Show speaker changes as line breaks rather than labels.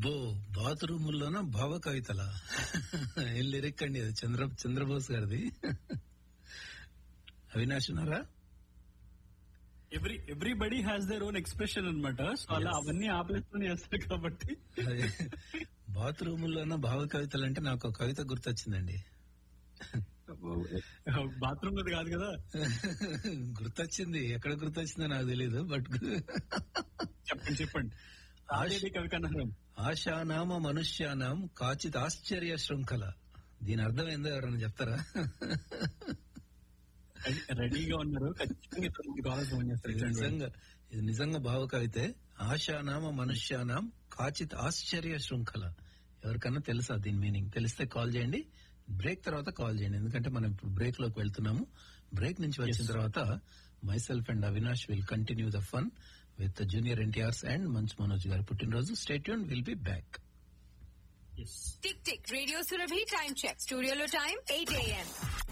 అబ్బో బాత్రూముల్లోన భావ కవితల ఏం లిరిక్ అండి అది చంద్ర చంద్రబోస్ గారిది అవినాష్ ఉన్నారా
every everybody has their own expression అనమాట సో అలా
Yes.
అవన్నీ ఆపరేషన్ చేస్తారు కాబట్టి
అదే బాత్రూముల్లోన భావ కవితలు అంటే నాకు ఒక కవిత గుర్తొచ్చిందండి
బాత్రూమ్ అది కాదు కదా
గుర్తొచ్చింది ఎక్కడ గుర్తొచ్చిందో నాకు తెలియదు బట్
చెప్పండి చెప్పండి ఆడేది కవి కన్నారు
ఆశానామ మనుష్యానాం కాచిత్ ఆశ్చర్య శృంఖల దీని అర్థం ఏందో ఎవరైనా చెప్తారా
రెడీగా ఉన్నారు ఖచ్చితంగా ఇతరులు మీకు కావాలి ఫోన్ చేస్తారు
ఇది
ఇట్లాంటి
నిజంగా ఇది నిజంగా భావ కవితే ఆశానామ మనుష్యానాం కాచిత్ ఆశ్చర్య శృంఖల ఎవరికన్నా తెలుసా దీని మీనింగ్ తెలిస్తే కాల్ చేయండి బ్రేక్ తర్వాత కాల్ చేయండి ఎందుకంటే మనం ఇప్పుడు బ్రేక్ లోకి వెళ్తున్నాము బ్రేక్ నుంచి వచ్చిన
Yes.
తర్వాత myself and Avinash will continue the fun with junior NTRs and Manchu Manoj గారి పుట్టినరోజు stay tune will be back
Yes.
Tick tick radio Surabhi time check స్టూడియోలో టైం ఎయిట్ ఏఎం